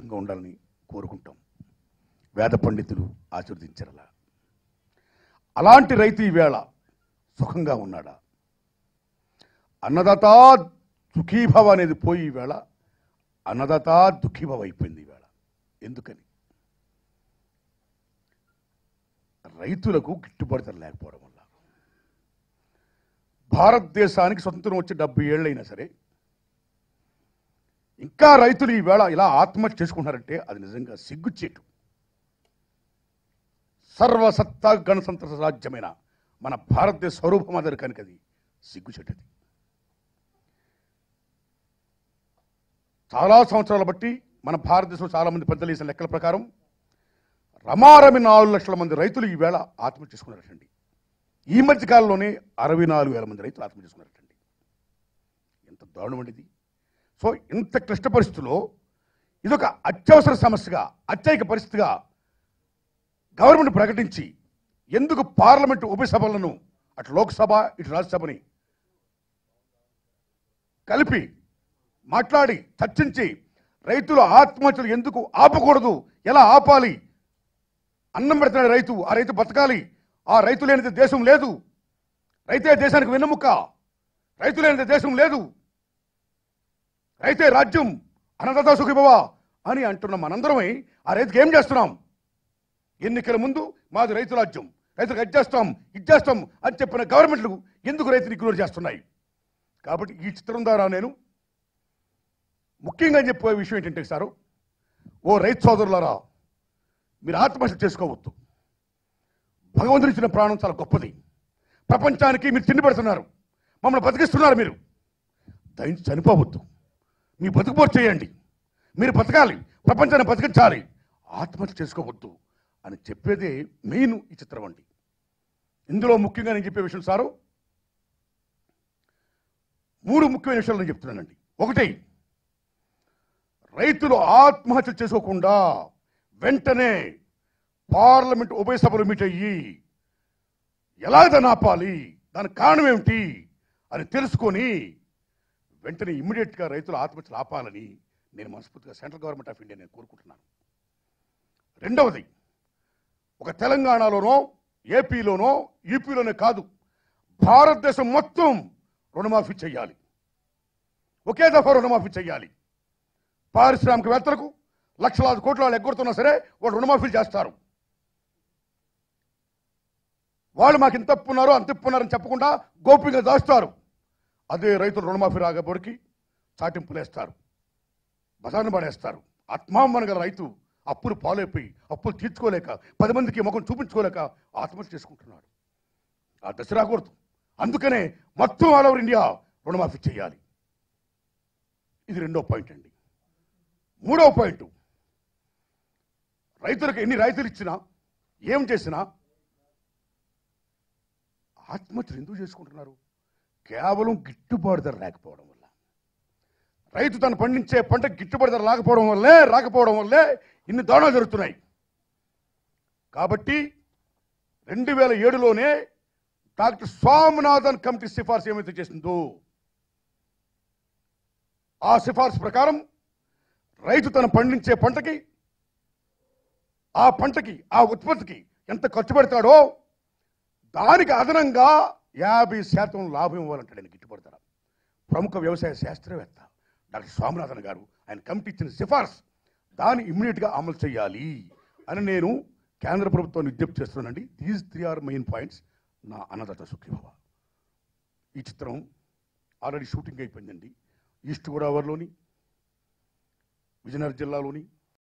సుఖంగా ఉండాలని కోరుకుంటాం వేద పండితులు ఆశీర్వదించరలా అలాంటి రైతు ఈవేళ సుఖంగా ఉన్నాడా అన్నదాత సుఖీభవ అనేది పోయి ఈవేళ అన్నదాత దుఃఖీభవ అయిపోయింది ఈవేళ ఎందుకని రైతులకు గిట్టుబాటు ధర లేకపోవడం వల్ల భారతదేశానికి స్వతంత్రం వచ్చి డెబ్బై ఏళ్ళైనా సరే ఇంకా రైతులు ఈవేళ ఇలా ఆత్మహత్య చేసుకుంటున్నారంటే అది నిజంగా సిగ్గుచేటు సర్వసత్తా గణతంత్ర రాజ్యమైన మన భారతదేశ స్వరూపమాదరి కనుక అది సిగ్గుచేటది చాలా సంవత్సరాల బట్టి మన భారతదేశంలో చాలా మంది పెద్దలు వేసిన లెక్కల ప్రకారం రమారమి నాలుగు లక్షల మంది రైతులు ఈవేళ ఆత్మహత్య చేసుకున్నారటండి ఈ మధ్య కాలంలోనే అరవై నాలుగు వేల మంది రైతులు ఆత్మహత్య చేసుకున్నారటండి ఎంత దారుణం ఇది సో ఇంత క్లిష్ట పరిస్థితుల్లో ఇదొక అత్యవసర సమస్యగా అత్యయిక పరిస్థితిగా గవర్నమెంట్ ప్రకటించి ఎందుకు పార్లమెంటు ఉభయ సభలను అటు లోక్సభ ఇటు రాజ్యసభని కలిపి మాట్లాడి చర్చించి రైతుల ఆత్మహత్యలు ఎందుకు ఆపకూడదు ఎలా ఆపాలి అన్నం పెడుతున్నాడు రైతు ఆ రైతు బతకాలి ఆ రైతు లేనిది దేశం లేదు రైతే దేశానికి వెన్నెముక రైతు లేనిది దేశం లేదు రైతే రాజ్యం అన్నదాత సుఖిభవ అని అంటున్న మనందరమై ఆ రైతుకి ఏం చేస్తున్నాం ఎన్నికల ముందు మాది రైతు రాజ్యం రైతులకు అది చేస్తాం ఇది చేస్తాం అని చెప్పిన గవర్నమెంట్లు ఎందుకు రైతుని ఇగ్నోర్ చేస్తున్నాయి కాబట్టి ఈ చిత్రం ద్వారా నేను ముఖ్యంగా చెప్పే విషయం ఏంటంటే సారు ఓ రైతు సోదరులారా మీరు ఆత్మహత్య చేసుకోవద్దు భగవంతుడు ఇచ్చిన ప్రాణం చాలా గొప్పది ప్రపంచానికి మీరు తిండి పెడుతున్నారు మమ్మల్ని బతికిస్తున్నారు మీరు దయించి చనిపోవద్దు మీ బతుకుపోటు చేయండి మీరు బతకాలి ప్రపంచాన్ని బతికించాలి ఆత్మహత్య చేసుకోవద్దు అని చెప్పేదే మెయిన్ ఈ చిత్రం అండి ఇందులో ముఖ్యంగా నేను చెప్పే విషయం సారు మూడు ముఖ్యమైన విషయాలు నేను చెప్తున్నానండి ఒకటి రైతులు ఆత్మహత్య చేసుకోకుండా వెంటనే పార్లమెంట్ ఉభయ సభలు మీట్ అయ్యి ఎలా దాన్ని ఆపాలి దానికి కారణం ఏమిటి అని తెలుసుకొని వెంటనే ఇమ్మీడియట్గా రైతుల ఆత్మహత్యలు ఆపాలని నేను మనస్ఫూర్తిగా సెంట్రల్ గవర్నమెంట్ ఆఫ్ ఇండియా నేను కోరుకుంటున్నాను రెండవది ఒక తెలంగాణలోనో ఏపీలోనో యూపీలోనే కాదు భారతదేశం మొత్తం రుణమాఫీ చేయాలి ఒకే దఫా రుణమాఫీ చేయాలి పారిశ్రామికవేత్తలకు లక్షలాది కోట్ల వాళ్ళు ఎగ్గొడుతున్నా సరే వాళ్ళు రుణమాఫీలు చేస్తారు వాళ్ళు మాకు ఇంత ఇప్పున్నారు అంత ఇప్పున్నారని చెప్పకుండా గోప్యంగా దాస్తారు అదే రైతులు రుణమాఫీ రాకపోడికి చాటింపులు వేస్తారు బజార్ను పడేస్తారు ఆత్మామన గల రైతు అప్పులు పాలైపోయి అప్పులు తీర్చుకోలేక పది మందికి ముఖం చూపించుకోలేక ఆత్మహత్య చేసుకుంటున్నాడు ఆ దశ రాకూడదు అందుకనే మొత్తం ఆల్ ఓవర్ ఇండియా రుణమాఫీ చేయాలి ఇది రెండో పాయింట్ అండి మూడవ పాయింట్ రైతులకు ఎన్ని రైతులు ఇచ్చినా ఏం చేసినా ఆత్మహత్యలు ఎందుకు చేసుకుంటున్నారు కేవలం గిట్టుబాటు ధర లేకపోవడం వల్ల రైతు తను పండించే పంట గిట్టుబాటు ధర లేకపోవడం వల్లే రాకపోవడం వల్లే ఇన్ని దారుణాలు జరుగుతున్నాయి కాబట్టి రెండు వేల ఏడులోనే డాక్టర్ స్వామినాథన్ కమిటీ సిఫార్సు ఏమైతే చేసిందో ఆ సిఫార్సు ప్రకారం రైతు తను పండించే పంటకి ఆ పంటకి ఆ ఉత్పత్తికి ఎంత ఖర్చు పెడతాడో దానికి అదనంగా యాభై శాతం లాభం ఇవ్వాలంటాడు ఆయన గిట్టుబాటు ధర ప్రముఖ వ్యవసాయ శాస్త్రవేత్త డాక్టర్ స్వామినాథన్ గారు ఆయన కమిటీ ఇచ్చిన సిఫార్సు దాన్ని ఇమ్మీడియట్గా అమలు చేయాలి అని నేను కేంద్ర ప్రభుత్వాన్ని విజ్ఞప్తి చేస్తున్నానండి these three are main points నా అన్నదాత సుఖీభవ ఈ చిత్రం ఆల్రెడీ షూటింగ్ అయిపోయిందండి ఈస్ట్ గోదావరిలోని విజయనగరం జిల్లాలోని